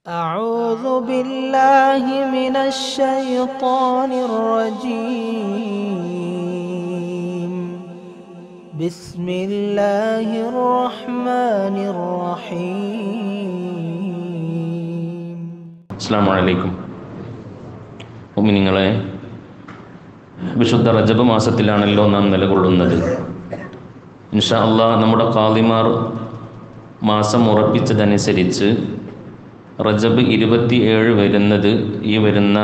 أعوذ بالله من الشيطان الرجيم بسم الله الرحمن الرحيم അസ്സാം വലൈക്കും ഉമ്മിനിങ്ങളെ വിശുദ്ധ റജബ് മാസത്തിലാണല്ലോ നാം നിലകൊള്ളുന്നത് ഇൻഷാ അള്ളാ നമ്മുടെ കാളിമാർ മാസം ഉറപ്പിച്ചതനുസരിച്ച് റജബ് ഇരുപത്തി ഏഴ് വരുന്നത് ഈ വരുന്ന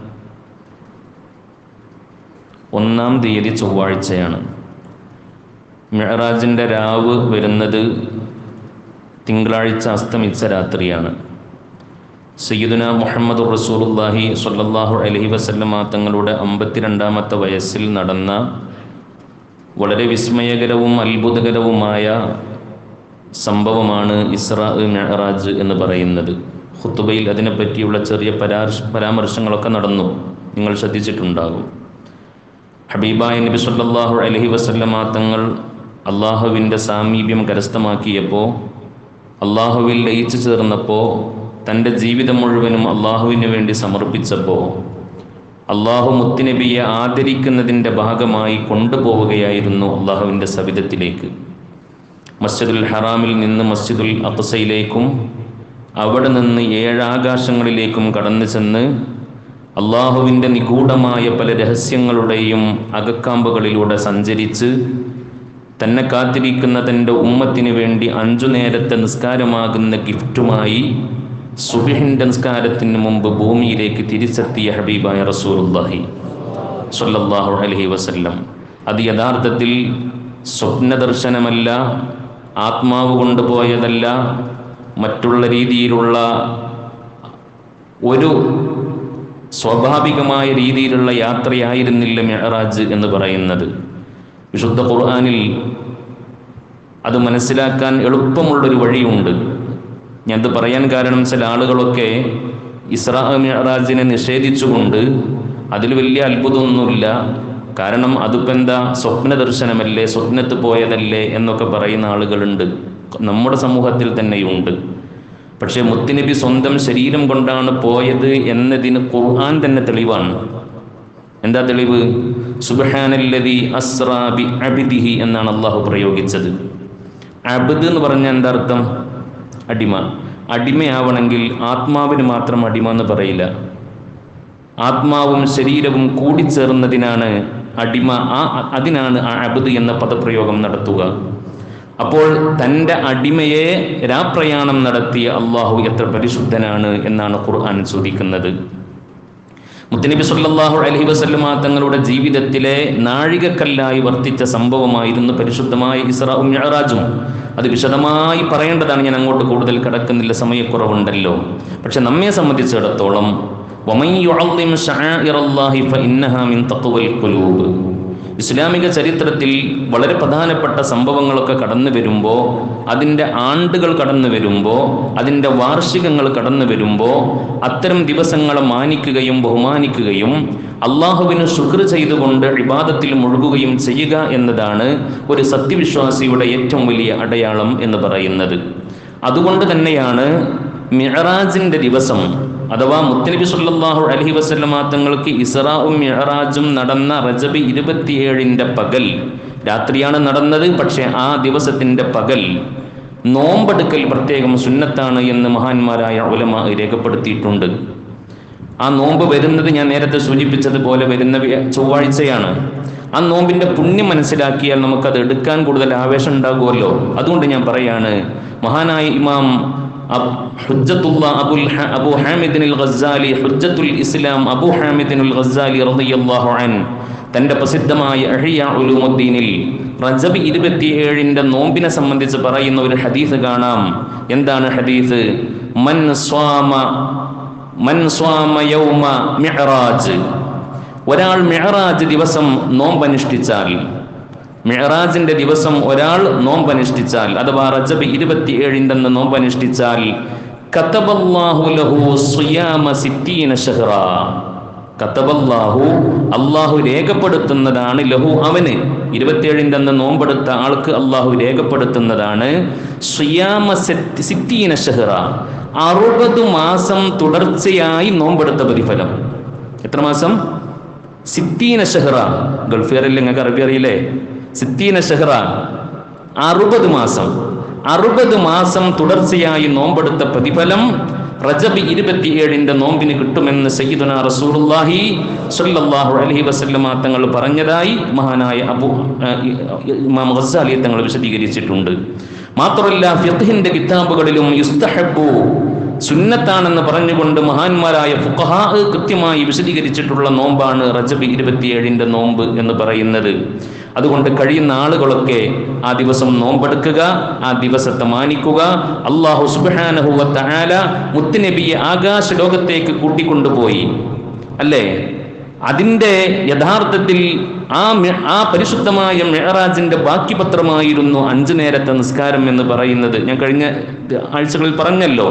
ഒന്നാം തീയതി ചൊവ്വാഴ്ചയാണ് മെഹറാജിൻ്റെ രാവ് വരുന്നത് തിങ്കളാഴ്ച അസ്തമിച്ച രാത്രിയാണ് സയ്യിദുന മുഹമ്മദ് റസൂലുല്ലാഹി സ്വല്ലല്ലാഹു അലൈഹി വസല്ലമ തങ്ങളുടെ അമ്പത്തിരണ്ടാമത്തെ വയസ്സിൽ നടന്ന വളരെ വിസ്മയകരവും അത്ഭുതകരവുമായ സംഭവമാണ് ഇസ്രാ മെഹറാജ് എന്ന് പറയുന്നത് ഖുത്തുബയിൽ അതിനെപ്പറ്റിയുള്ള ചെറിയ പരാമർശ പരാമർശങ്ങളൊക്കെ നടന്നു നിങ്ങൾ ശ്രദ്ധിച്ചിട്ടുണ്ടാകും ഹബീബായ നബി സല്ലല്ലാഹു അലൈഹി വസല്ലമ തങ്ങൾ അള്ളാഹുവിൻ്റെ സാമീപ്യം കരസ്ഥമാക്കിയപ്പോൾ അള്ളാഹുവിൽ ലയിച്ചു ചേർന്നപ്പോൾ തൻ്റെ ജീവിതം മുഴുവനും അള്ളാഹുവിന് വേണ്ടി സമർപ്പിച്ചപ്പോൾ അള്ളാഹു മുത്തുനബിയെ ആദരിക്കുന്നതിൻ്റെ ഭാഗമായി കൊണ്ടുപോവുകയായിരുന്നു അള്ളാഹുവിൻ്റെ സവിധത്തിലേക്ക് മസ്ജിദുൽ ഹറാമിൽ നിന്ന് മസ്ജിദുൽ അഖസയിലേക്കും അവിടെ നിന്ന് ഏഴാകാശങ്ങളിലേക്കും കടന്നു ചെന്ന് അള്ളാഹുവിൻ്റെ നിഗൂഢമായ പല രഹസ്യങ്ങളുടെയും അകക്കാമ്പുകളിലൂടെ സഞ്ചരിച്ച് തന്നെ കാത്തിരിക്കുന്ന തൻ്റെ ഉമ്മത്തിന് വേണ്ടി അഞ്ചു നേരത്തെ നിസ്കാരമാകുന്ന ഗിഫ്റ്റുമായി സുബിഹിൻ്റെ നിസ്കാരത്തിന് മുമ്പ് ഭൂമിയിലേക്ക് തിരിച്ചെത്തിയ ഹബീബായ റസൂലുല്ലാഹി സ്വല്ലല്ലാഹു അലൈഹി വസല്ലം അത് യഥാർത്ഥത്തിൽ സ്വപ്നദർശനമല്ല ആത്മാവ് കൊണ്ടുപോയതല്ല മറ്റുള്ള രീതിയിലുള്ള ഒരു സ്വാഭാവികമായ രീതിയിലുള്ള യാത്രയായിരുന്നില്ല മെഹറാജ് എന്ന് പറയുന്നത് വിശുദ്ധ ഖുർആാനിൽ അത് മനസ്സിലാക്കാൻ എളുപ്പമുള്ളൊരു വഴിയുണ്ട് ഞാനത് പറയാൻ കാരണം ചില ആളുകളൊക്കെ ഇസ്രാ മെഹറാജിനെ നിഷേധിച്ചുകൊണ്ട് അതിൽ വലിയ അത്ഭുതമൊന്നുമില്ല കാരണം അതിപ്പോൾ എന്താ സ്വപ്ന ദർശനമല്ലേ സ്വപ്നത്ത് പോയതല്ലേ എന്നൊക്കെ പറയുന്ന ആളുകളുണ്ട് നമ്മുടെ സമൂഹത്തിൽ തന്നെയുണ്ട് പക്ഷേ മുത്തുനബി സ്വന്തം ശരീരം കൊണ്ടാണ് പോയത് എന്നതിന് ഖുർആൻ തന്നെ തെളിവാണ് എന്താ തെളിവ് സുബഹാനല്ലതി അസ്രാ ബി അബിദിഹി എന്നാണ് അള്ളാഹു പ്രയോഗിച്ചത് അബദ് എന്ന് പറഞ്ഞാൽ എന്താ അർത്ഥം അടിമ അടിമയാവണമെങ്കിൽ ആത്മാവിന് മാത്രം അടിമ എന്ന് പറയില്ല ആത്മാവും ശരീരവും കൂടിച്ചേർന്നതിനാണ് അടിമ ആ അതിനാണ് ആ അബദ് എന്ന പദപ്രയോഗം നടത്തുക അപ്പോൾ തൻ്റെ അടിമയെ രാപ്രയാണം നടത്തിയ അള്ളാഹു എത്ര പരിശുദ്ധനാണ് എന്നാണ് ഖുർആൻ ചോദിക്കുന്നത് മുത്തനബി സല്ലല്ലാഹു അലൈഹി വസല്ലമ തങ്ങളുടെ ജീവിതത്തിലെ നാഴികക്കല്ലായി വർത്തിച്ച സംഭവമായിരുന്നു പരിശുദ്ധമായ ഇസ്രാഉം മിഅ്റാജും അത് വിശദമായി പറയേണ്ടതാണ് ഞാൻ അങ്ങോട്ട് കൂടുതൽ കടക്കുന്നില്ല സമയക്കുറവുണ്ടല്ലോ പക്ഷെ നമ്മെ സംബന്ധിച്ചിടത്തോളം വമൻ യുഅള്ളിം ശആഇറല്ലാഹി ഫഇന്നഹാ മിൻ തഖ്വൽ ഖുലൂബ് ഇസ്ലാമിക ചരിത്രത്തിൽ വളരെ പ്രധാനപ്പെട്ട സംഭവങ്ങളൊക്കെ കടന്നു വരുമ്പോൾ അതിൻ്റെ ആണ്ടുകൾ കടന്നു വരുമ്പോൾ അതിൻ്റെ വാർഷികങ്ങൾ കടന്നു വരുമ്പോൾ അത്തരം ദിവസങ്ങളെ മാനിക്കുകയും ബഹുമാനിക്കുകയും അള്ളാഹുവിന് ശുക്ർ ചെയ്തുകൊണ്ട് ഇബാദത്തിൽ മുഴുകുകയും ചെയ്യുക എന്നതാണ് ഒരു സത്യവിശ്വാസിയുടെ ഏറ്റവും വലിയ അടയാളം എന്ന് പറയുന്നത് അതുകൊണ്ട് തന്നെയാണ് മിഹറാജിൻ്റെ ദിവസം അഥവാ മുത്തനബി സല്ലല്ലാഹു അലൈഹി വസല്ലമ തങ്ങൾക്ക് ഇസ്രാഉം മിഹറാജും നടന്ന റജബ് ഇരുപത്തിയേഴിൻ്റെ പകൽ രാത്രിയാണ് നടന്നത് പക്ഷേ ആ ദിവസത്തിൻ്റെ പകൽ നോമ്പെടുക്കൽ പ്രത്യേകം സുന്നത്താണ് എന്ന് മഹാന്മാരായ ഉലമ രേഖപ്പെടുത്തിയിട്ടുണ്ട് ആ നോമ്പ് വരുന്നത് ഞാൻ നേരത്തെ സൂചിപ്പിച്ചതുപോലെ വരുന്ന ചൊവ്വാഴ്ചയാണ് ആ നോമ്പിന്റെ പുണ്യം മനസ്സിലാക്കിയാൽ നമുക്കത് എടുക്കാൻ കൂടുതൽ ആവേശം ഉണ്ടാകുമല്ലോ അതുകൊണ്ട് ഞാൻ പറയാണ് മഹാനായ ഇമാം ഹുജ്ജത്തുള്ള അബുൽ അബു ഹാമിദിനുൽ ഗസാലി ഹുജ്ജത്തുൽ ഇസ്ലാം അബു ഹാമിദിനുൽ ഗസാലി റളിയല്ലാഹു അൻ തൻ്റെ പ്രസിദ്ധമായ അഹിയ ഉലൂമുദ്ദീനിൽ റജബ് ഇരുപത്തിയേഴിൻ്റെ നോമ്പിനെ സംബന്ധിച്ച് പറയുന്ന ഒരു ഹദീസ് കാണാം എന്താണ് ഹദീസ് മൻ സ്വാമ മൻ സ്വാമ യൗമ മിഅ്റാജ് ഒരാൾ മിഅ്റാജ് ദിവസം നോമ്പനുഷ്ഠിച്ചാൽ മിഹറാജിന്റെ ദിവസം ഒരാൾ നോമ്പനുഷ്ഠിച്ചാൽ അഥവാ റജബ് ഇരുപത്തിയേഴിൻ്റെ അന്ന് നോമ്പനുഷ്ഠിച്ചാൽ കതബല്ലാഹു ലഹു സിയാമ സിത്തീന ഷഹ്റ കത്തബല്ലാഹു അള്ളാഹു രേഖപ്പെടുത്തുന്നതാണ് ലഹു അവന് ഇരുപത്തിയേഴിൻ്റെ അന്ന് നോമ്പെടുത്ത ആൾക്ക് അള്ളാഹു രേഖപ്പെടുത്തുന്നതാണ് ഷിയാമ സെറ്റ് സിറ്റീന ഷെഹ്റ അറുപത് മാസം തുടർച്ചയായി നോമ്പെടുത്ത പ്രതിഫലം എത്ര മാസം സിത്തീന ഷെഹ്റ ഗൾഫുകാരല്ലേ നിങ്ങൾക്ക് അറബി അറിയില്ലേ സിത്തീന ഷെഹ്റ അറുപത് മാസം അറുപത് മാസം തുടർച്ചയായി നോമ്പെടുത്ത പ്രതിഫലം റജബ് ഇരുപത്തിയേഴിന്റെ നോമ്പിന് കിട്ടുമെന്ന് സയ്യിദുന റസൂലുള്ളാഹി സ്വല്ലല്ലാഹു അലൈഹി വസല്ലമ തങ്ങൾ പറഞ്ഞതായി മഹാനായ അബു ആ, ഇമാം ഗസ്സാലി തങ്ങൾ വിശദീകരിച്ചിട്ടുണ്ട് മാത്രമല്ല ഫിഖ്ഹിന്റെ കിതാബുകളിലും യുസ്തഹബു സുന്നത്താണെന്ന് പറഞ്ഞുകൊണ്ട് മഹാന്മാരായ ഫുഖഹാ കൃത്യമായി വിശദീകരിച്ചിട്ടുള്ള നോമ്പാണ് റജബ് ഇരുപത്തിയേഴിന്റെ നോമ്പ് എന്ന് പറയുന്നത് അതുകൊണ്ട് കഴിയുന്ന ആളുകളൊക്കെ ആ ദിവസം നോമ്പെടുക്കുക ആ ദിവസത്തെ മാനിക്കുക അള്ളാഹു സുബാനഹുവ തആല മുത്തുനബിയെ ആകാശ ലോകത്തേക്ക് കൂട്ടിക്കൊണ്ടുപോയി അല്ലേ അതിൻ്റെ യഥാർത്ഥത്തിൽ ആ മെ- ആ പരിശുദ്ധമായ മെഹറാജിന്റെ ബാക്കി പത്രമായിരുന്നു അഞ്ചു നേരത്തെ നിസ്കാരം എന്ന് പറയുന്നത് ഞാൻ കഴിഞ്ഞ ആഴ്ചകളിൽ പറഞ്ഞല്ലോ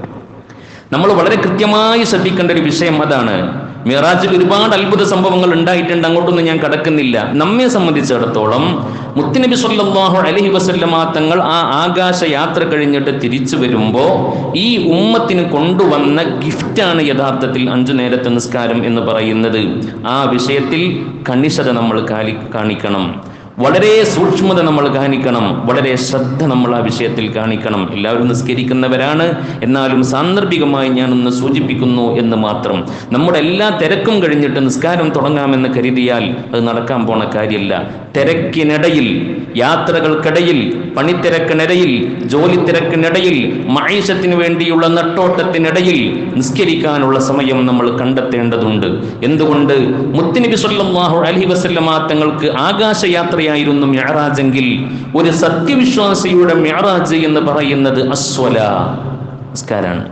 നമ്മൾ വളരെ കൃത്യമായി ശ്രദ്ധിക്കേണ്ട ഒരു വിഷയം അതാണ് മിറാജിൽ ഒരുപാട് അത്ഭുത സംഭവങ്ങൾ ഉണ്ടായിട്ടുണ്ട് അങ്ങോട്ടൊന്നും ഞാൻ കടക്കുന്നില്ല നമ്മെ സംബന്ധിച്ചിടത്തോളം മുത്തുനബി സല്ലല്ലാഹു അലൈഹി വസല്ലമ തങ്ങൾ ആ ആകാശ യാത്ര കഴിഞ്ഞിട്ട് തിരിച്ചു വരുമ്പോൾ ഈ ഉമ്മത്തിന് കൊണ്ടുവന്ന ഗിഫ്റ്റാണ് യഥാർത്ഥത്തിൽ അഞ്ചു നേരത്തെ നിസ്കാരം എന്ന് പറയുന്നത് ആ വിഷയത്തിൽ കണിശത നമ്മൾ കാലി കാണിക്കണം വളരെ സൂക്ഷ്മത നമ്മൾ കാണിക്കണം വളരെ ശ്രദ്ധ നമ്മൾ ആ വിഷയത്തിൽ കാണിക്കണം എല്ലാവരും നിസ്കരിക്കുന്നവരാണ് എന്നാലും സാന്ദർഭികമായി ഞാനൊന്ന് സൂചിപ്പിക്കുന്നു എന്ന് മാത്രം നമ്മുടെ എല്ലാ തിരക്കും കഴിഞ്ഞിട്ട് നിസ്കാരം തുടങ്ങാമെന്ന് കരുതിയാൽ അത് നടക്കാൻ പോണ കാര്യമല്ല തിരക്കിനിടയിൽ യാത്രകൾക്കിടയിൽ പണിത്തിരക്കിനിടയിൽ ജോലി തിരക്കിനിടയിൽ മൈഷത്തിന് വേണ്ടിയുള്ള നെട്ടോട്ടത്തിനിടയിൽ നിസ്കരിക്കാനുള്ള സമയം നമ്മൾ കണ്ടെത്തേണ്ടതുണ്ട് എന്തുകൊണ്ട് മുത്തുനബി സല്ലല്ലാഹു അലൈഹി വസല്ലമ തങ്ങൾക്ക് ആകാശയാത്രയായിരുന്നു മിഅറാജെങ്കിൽ ഒരു സത്യവിശ്വാസിയുടെ മിഅറാജ് എന്ന് പറയുന്നത് അസ്വല നിസ്കാരാണ്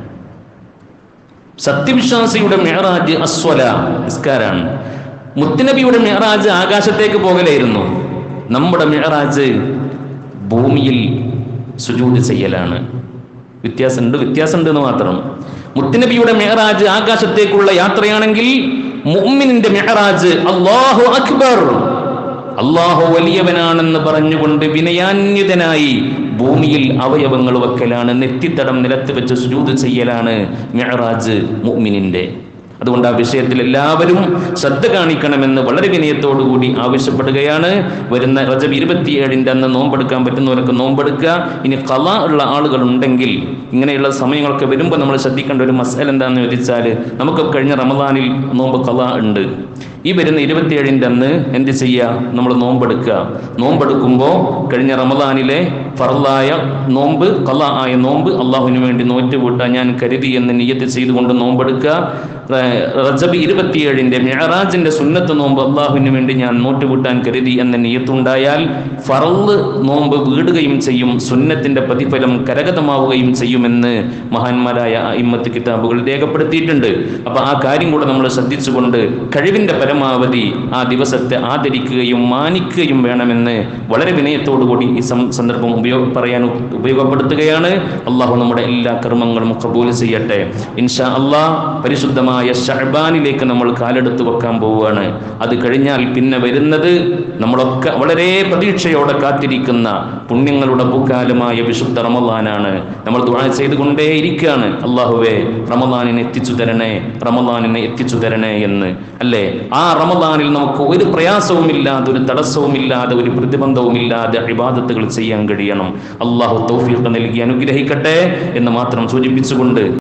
സത്യവിശ്വാസിയുടെ മെഹറാജ് അസ്വല നിസ്കാരാണ് മുത്തുനബിയുടെ മെഹറാജ് ആകാശത്തേക്ക് പോകലായിരുന്നു നമ്മുടെ മെഹറാജ് ഭൂമിയിൽ സുജൂദ് ചെയ്യലാണ് വ്യത്യാസമുണ്ട് വ്യത്യാസമുണ്ട് എന്ന് മാത്രം മുത്തുനബിയുടെ മെഹറാജ് ആകാശത്തേക്കുള്ള യാത്രയാണെങ്കിൽ മുഅ്മിനിന്റെ മെഹറാജ് അല്ലാഹു അക്ബർ അള്ളാഹു വലിയവനാണെന്ന് പറഞ്ഞുകൊണ്ട് വിനയാന്വിതനായി ഭൂമിയിൽ അവയവങ്ങൾ വെക്കലാണ് നെറ്റിത്തടം നിലത്ത് വെച്ച് സുജൂദ് ചെയ്യലാണ് മെഹറാജ് മുഅ്മിനിന്റെ അതുകൊണ്ട് ആ വിഷയത്തിൽ എല്ലാവരും ശ്രദ്ധ കാണിക്കണമെന്ന് വളരെ വിനയത്തോടുകൂടി ആവശ്യപ്പെടുകയാണ് വരുന്ന റജബ് ഇരുപത്തിയേഴിൻ്റെ അന്ന് നോമ്പെടുക്കാൻ പറ്റുന്നവരൊക്കെ നോമ്പെടുക്കുക ഇനി കല ഉള്ള ആളുകൾ ഉണ്ടെങ്കിൽ ഇങ്ങനെയുള്ള സമയങ്ങളൊക്കെ വരുമ്പോൾ നമ്മൾ ശ്രദ്ധിക്കേണ്ട ഒരു മസല എന്താണെന്ന് ചോദിച്ചാൽ നമുക്ക് കഴിഞ്ഞ റമദാനിൽ നോമ്പ് കല ഉണ്ട് ഈ വരുന്ന ഇരുപത്തിയേഴിൻ്റെ അന്ന് എന്ത് ചെയ്യുക നമ്മൾ നോമ്പെടുക്കുക നോമ്പെടുക്കുമ്പോൾ കഴിഞ്ഞ റമദാനിലെ ഫറലായ നോമ്പ് കല ആയ നോമ്പ് അള്ളാഹുവിന് വേണ്ടി നോറ്റ് വീട്ടാൻ ഞാൻ കരുതി എന്ന് നിയത്ത് ചെയ്തുകൊണ്ട് നോമ്പെടുക്കുക റ- റജബ് ഇരുപത്തിയേഴിൻ്റെ മെഹറാജിൻ്റെ സുന്നത്ത് നോമ്പ് അള്ളാഹുവിന് വേണ്ടി ഞാൻ നോറ്റ് വീട്ടാൻ കരുതി എന്ന നിയത്തുണ്ടായാൽ ഫറല് നോമ്പ് വീടുകയും ചെയ്യും സുന്നത്തിൻ്റെ പ്രതിഫലം കരഗതമാവുകയും ചെയ്യുമെന്ന് മഹാന്മാരായ ഇമ്മത്ത് കിതാബുകൾ രേഖപ്പെടുത്തിയിട്ടുണ്ട് അപ്പൊ ആ കാര്യം കൂടെ നമ്മൾ ശ്രദ്ധിച്ചുകൊണ്ട് കഴിവിന്റെ പരമാവധി ആ ദിവസത്തെ ആദരിക്കുകയും മാനിക്കുകയും വേണമെന്ന് വളരെ വിനയത്തോടുകൂടി ഈ സം- സന്ദർഭം ഉപയോഗ പറയാൻ ഉ- ഉപയോഗപ്പെടുത്തുകയാണ് അള്ളാഹു നമ്മുടെ എല്ലാ കർമ്മങ്ങളും കബൂൽ ചെയ്യട്ടെ ഇൻഷാ അള്ളാഹ് പരിശുദ്ധമായ ഷഹബാനിലേക്ക് നമ്മൾ കാലെടുത്ത് വെക്കാൻ പോവുകയാണ് അത് കഴിഞ്ഞാൽ പിന്നെ വരുന്നത് നമ്മളൊക്കെ വളരെ പ്രതീക്ഷയോടെ കാത്തിരിക്കുന്ന പുണ്യങ്ങളുടെ പൂക്കാലമായ വിശുദ്ധ റമദാനാണ് നമ്മൾ ദുആ ചെയ്തുകൊണ്ടേ ഇരിക്കുകയാണ് അള്ളാഹുവേ റമദാനിനെ എത്തിച്ചു തരണേ റമദാനിനെ എത്തിച്ചു തരണേ എന്ന് അല്ലേ ആ റമദാനിൽ നമുക്ക് ഒരു പ്രയാസവുമില്ലാതെ ഒരു തടസ്സവുമില്ലാതെ ഒരു പ്രതിബന്ധവുമില്ലാതെ ഇബാദത്തുകൾ ചെയ്യാൻ കഴിയണം അള്ളാഹു തൗഫീഖ് നൽകി അനുഗ്രഹിക്കട്ടെ എന്ന് മാത്രം സൂചിപ്പിച്ചുകൊണ്ട്